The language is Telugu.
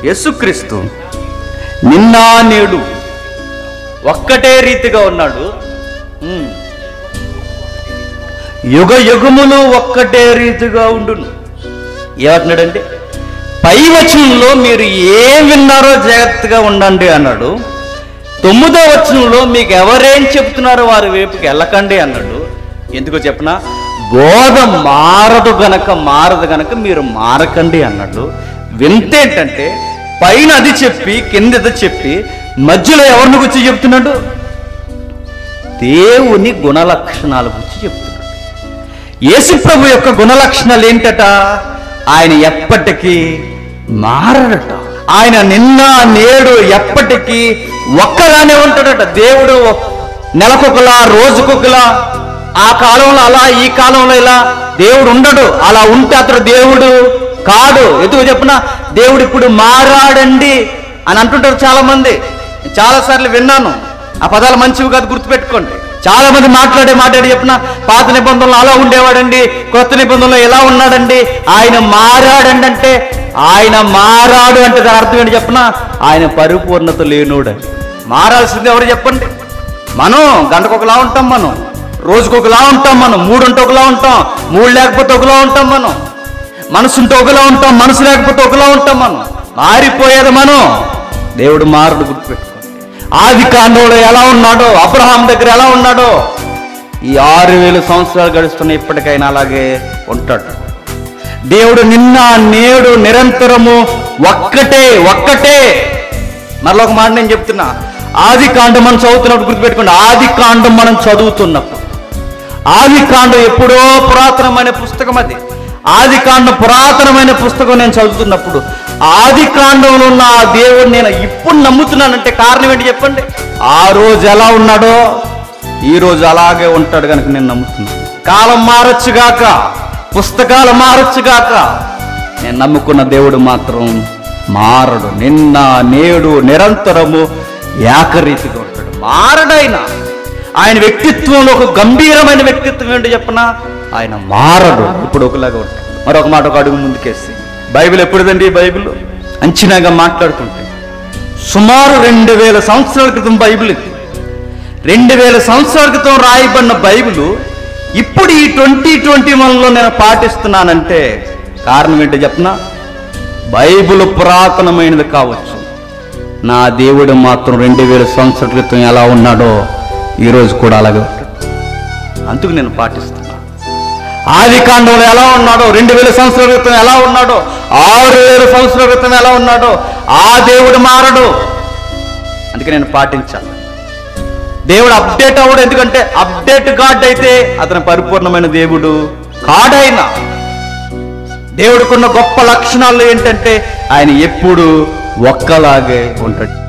యేసుక్రీస్తు నిన్న నేడు ఒక్కటే రీతిగా ఉన్నాడు ఉమ్. యుగ యుగములు ఒక్కటే రీతిగా ఉండును ఏమంటున్నాడంటే పై వచనంలో మీరు ఏం విన్నారో జాగ్రత్తగా ఉండండి అన్నాడు తొమ్మిదో వచనంలో మీకు ఎవరేం చెప్తున్నారో వారి వైపుకి వెళ్ళకండి అన్నాడు ఎందుకో చెప్పనా బోధ మారదు గనక మారదు గనక మీరు మారకండి అన్నాడు వింత ఏంటంటే పైన అది చెప్పి కింద ఇది చెప్పి మధ్యలో ఎవరిని గురించి చెప్తున్నాడు దేవుని గుణలక్షణాల గురించి చెప్తున్నాడు యేసుప్రభు యొక్క గుణలక్షణాలు ఏంటట ఆయన ఎప్పటికీ మారడట ఆయన నిన్న నేడు ఎప్పటికీ ఒక్కలానే ఉంటాడట దేవుడు నెలకొకలా రోజుకొకలా ఆ కాలంలో అలా ఈ కాలంలో ఇలా దేవుడు ఉండడు అలా ఉంటే అతడు దేవుడు కాడు ఎందుకు చెప్పిన దేవుడు ఇప్పుడు మారాడండి అని అంటుంటారు చాలా మంది చాలా సార్లు విన్నాను ఆ పదాలు మంచివి కాదు గుర్తుపెట్టుకోండి చాలా మంది మాట్లాడే మాట్లాడి చెప్పిన పాత నిబంధనలు అలా ఉండేవాడండి కొత్త నిబంధనలు ఎలా ఉన్నాడండి ఆయన మారాడండి అంటే ఆయన మారాడు అంటే దాని అర్థం ఏంటి చెప్పిన ఆయన పరిపూర్ణత లేనోడు అని. మారాల్సింది ఎవరు చెప్పండి మనం గంటకొకలా ఉంటాం మనం రోజుకొకలా ఉంటాం మనం మూడు ఉంటే ఒకలా ఉంటాం మూడు లేకపోతే ఒకలా ఉంటాం మనం మనసు ఉంటే ఒకలా ఉంటాం మనసు లేకపోతే ఒకలా ఉంటాం మనం మారిపోయేది మనం దేవుడు మారుడు గుర్తుపెట్టుకోండి ఆది కాండంలో ఎలా ఉన్నాడో అబ్రహాం దగ్గర ఎలా ఉన్నాడో ఈ ఆరు వేల సంవత్సరాలు గడుస్తున్న ఇప్పటికైనా అలాగే ఉంటాడు దేవుడు నిన్న నేడు నిరంతరము ఒక్కటే ఒక్కటే మరలా ఒక మాట నేను చెప్తున్నా ఆది కాండం మనం చదువుతున్నప్పుడు గుర్తుపెట్టుకోండి ఆది కాండం మనం చదువుతున్నప్పుడు ఆది కాండం ఎప్పుడో పురాతనమైన పుస్తకం అది ఆది కాండం పురాతనమైన పుస్తకం నేను చదువుతున్నప్పుడు ఆది కాండంలో ఉన్న ఆ దేవుడు నేను ఇప్పుడు నమ్ముతున్నానంటే కారణం ఏంటి చెప్పండి ఆ రోజు ఎలా ఉన్నాడో ఈ రోజు అలాగే ఉంటాడు కనుక నేను నమ్ముతున్నాను కాలం మారచ్చుగాక పుస్తకాలు మారచ్చుగాక నేను నమ్ముకున్న దేవుడు మాత్రం మారడు నిన్న నేడు నిరంతరము ఏకరీతిగా ఉంటాడు మారడైనా ఆయన వ్యక్తిత్వంలో ఒక గంభీరమైన వ్యక్తిత్వం ఏంటో చెప్పనా ఆయన మారడు ఇప్పుడు ఒకలాగా ఉంటాడు మరొక మాట ఒక అడుగు ముందుకేసి బైబిల్ ఎప్పుడుదండి బైబిల్ అంచనాగా మాట్లాడుతుంటే సుమారు రెండు వేల సంవత్సరాల క్రితం బైబిల్ ఇది రెండు వేల సంవత్సరాల క్రితం రాయబడిన బైబిల్ ఇప్పుడు ఈ ట్వంటీ ట్వంటీ వన్లో నేను పాటిస్తున్నానంటే కారణం ఏంటో చెప్పనా బైబిల్ పురాతనమైనది కావచ్చు నా దేవుడు మాత్రం రెండు వేల సంవత్సరాల క్రితం ఎలా ఉన్నాడో ఈరోజు కూడా అలాగే ఉంటాడు అందుకు నేను పాటిస్తున్నా ఆది కాండంలో ఎలా ఉన్నాడో రెండు వేల సంవత్సరాల క్రితం ఎలా ఉన్నాడో ఆరు వేల సంవత్సరాల క్రితం ఎలా ఉన్నాడో ఆ దేవుడు మారడు అందుకే నేను పాటించాలి దేవుడు అప్డేట్ అవ్వడు ఎందుకంటే అప్డేట్ గాడ్ అయితే అతని పరిపూర్ణమైన దేవుడు కాడైనా దేవుడికున్న గొప్ప లక్షణాలు ఏంటంటే ఆయన ఎప్పుడు ఒక్కలాగే ఉంటాడు